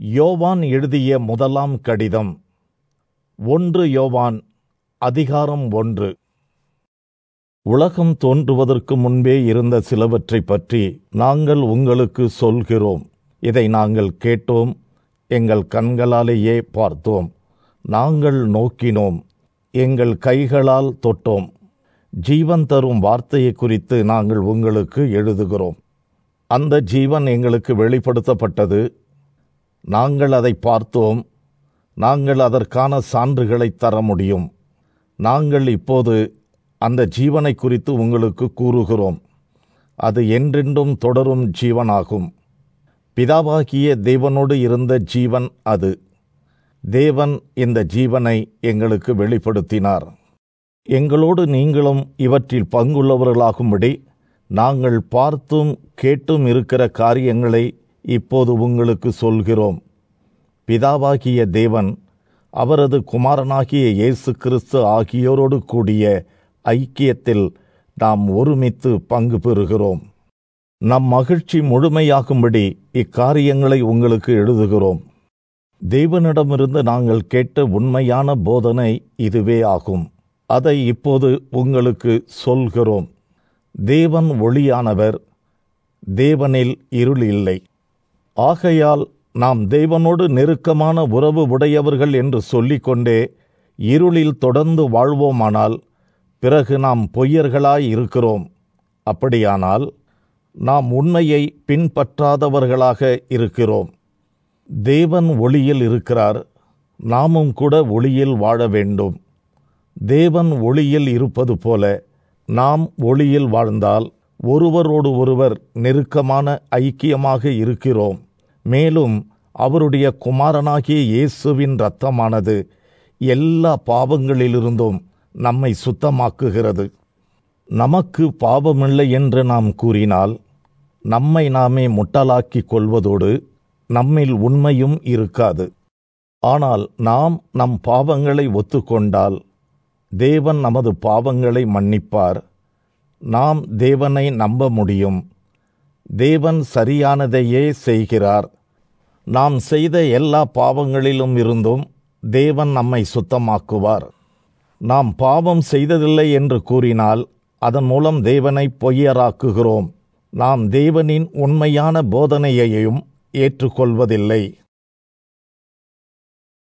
யோவான் எழுதிய முதலாம் கடிதம் ஒன்று யோவான் அதிகாரம் ஒன்று உலகம் தோன்றுவதற்கு முன்பே இருந்த சிலவற்றைப் பற்றி நாங்கள் உங்களுக்கு சொல்கிறோம் இதை நாங்கள் கேட்டோம் எங்கள் கண்களாலேயே பார்த்தோம் நாங்கள் நோக்கினோம் எங்கள் கைகளால் தொட்டோம் ஜீவன் தரும் வார்த்தையை குறித்து நாங்கள் உங்களுக்கு எழுதுகிறோம் அந்த ஜீவன் எங்களுக்கு வெளிப்படுத்தப்பட்டது நாங்கள் அதை பார்த்தோம் நாங்கள் அதற்கான சான்றுகளை தர முடியும் நாங்கள் இப்போது அந்த ஜீவனை குறித்து உங்களுக்கு கூறுகிறோம் அது என்றென்றும் தொடரும் ஜீவனாகும் பிதாவாகிய தேவனோடு இருந்த ஜீவன் அது தேவன் இந்த ஜீவனை எங்களுக்கு வெளிப்படுத்தினார் எங்களோடு நீங்களும் இவற்றில் பங்குள்ளவர்களாகும்படி நாங்கள் பார்த்தும் கேட்டும் இருக்கிற காரியங்களை இப்போது உங்களுக்கு சொல்கிறோம் பிதாவாகிய தேவன் அவரது குமாரனாகிய இயேசு கிறிஸ்து ஆகியோரோடு கூடிய ஐக்கியத்தில் நாம் ஒருமித்து பங்கு பெறுகிறோம் நம் மகிழ்ச்சி முழுமையாகும்படி இக்காரியங்களை உங்களுக்கு எழுதுகிறோம் தேவனிடமிருந்து நாங்கள் கேட்ட உண்மையான போதனை இதுவே ஆகும் அதை இப்போது உங்களுக்கு சொல்கிறோம் தேவன் ஒளியானவர் தேவனில் இருள் இல்லை ஆகையால் நாம் தேவனோடு நெருக்கமான உறவு உடையவர்கள் என்று சொல்லிக்கொண்டே இருளில் தொடர்ந்து வாழ்வோமானால் பிறகு நாம் பொய்யர்களாய் இருக்கிறோம் அப்படியானால் நாம் உண்மையை பின்பற்றாதவர்களாக இருக்கிறோம் தேவன் ஒளியில் இருக்கிறார் நாமும் கூட ஒளியில் வாழ வேண்டும் தேவன் ஒளியில் இருப்பது போல நாம் ஒளியில் வாழ்ந்தால் ஒருவரோடு ஒருவர் நெருக்கமான ஐக்கியமாக இருக்கிறோம் மேலும் அவருடைய குமாரனாகிய இயேசுவின் இரத்தமானது எல்லா பாவங்களிலிருந்தும் நம்மை சுத்தமாக்குகிறது நமக்கு பாவமில்லை என்று நாம் கூறினால் நம்மை நாமே முட்டாளாக்கிக் கொள்வதோடு நம்மில் உண்மையும் இருக்காது ஆனால் நாம் நம் பாவங்களை ஒத்துக்கொண்டால் தேவன் நமது பாவங்களை மன்னிப்பார் நாம் தேவனை நம்ப முடியும் தேவன் சரியானதையே செய்கிறார் நாம் செய்த எல்லா பாவங்களிலும் இருந்தும் தேவன் நம்மை சுத்தமாக்குவார் நாம் பாவம் செய்ததில்லை என்று கூறினால் அதன் மூலம் தேவனை பொய்யராக்குகிறோம் நாம் தேவனின் உண்மையான போதனையையும் ஏற்றுக்கொள்வதில்லை